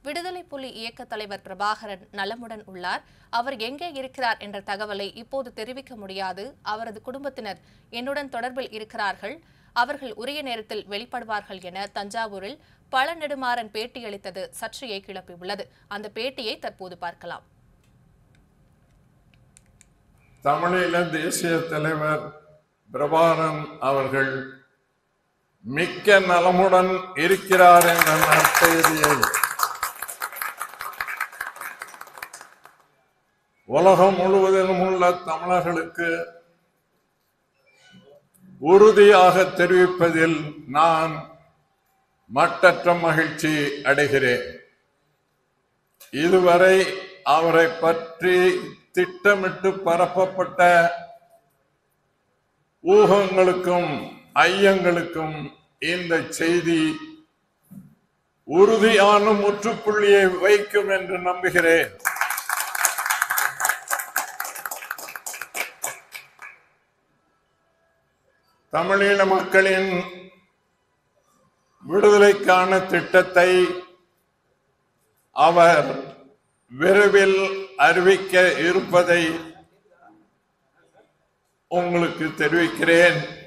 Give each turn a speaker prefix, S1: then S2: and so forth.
S1: விடுதலை புலி இயக்க தலைவர் பிரபாகரன் நலமுடன் உள்ளார் அவர் எங்கே இருக்கிறார் என்ற தகவலை இப்போது தெரிவிக்க முடியாது அவரது குடும்பத்தினர் என்னுடன் தொடர்பில் இருக்கிறார்கள் அவர்கள் உரிய நேரத்தில் வெளிப்படுவார்கள் என தஞ்சாவூரில் பழ நெடுமாறன் பேட்டியளித்தது சர்ச்சையை கிளப்பியுள்ளது அந்த பேட்டியை தற்போது பார்க்கலாம்
S2: தமிழீழ தேசிய தலைவர் பிரபாகரன் அவர்கள் மிக்க நலமுடன் இருக்கிறார் என்ற நற்செய்தியை உலகம் முழுவதிலும் உள்ள தமிழர்களுக்கு உறுதியாக தெரிவிப்பதில் நான் மட்டற்ற மகிழ்ச்சி அடைகிறேன் இதுவரை அவரை பற்றி திட்டமிட்டு பரப்பப்பட்ட ஊகங்களுக்கும் ஐயங்களுக்கும் இந்த செய்தி உறுதியான முற்றுப்புள்ளியை வைக்கும் என்று நம்புகிறேன் தமிழீழ மக்களின் விடுதலைக்கான திட்டத்தை அவர் விரைவில் அறிவிக்க இருப்பதை உங்களுக்கு தெரிவிக்கிறேன்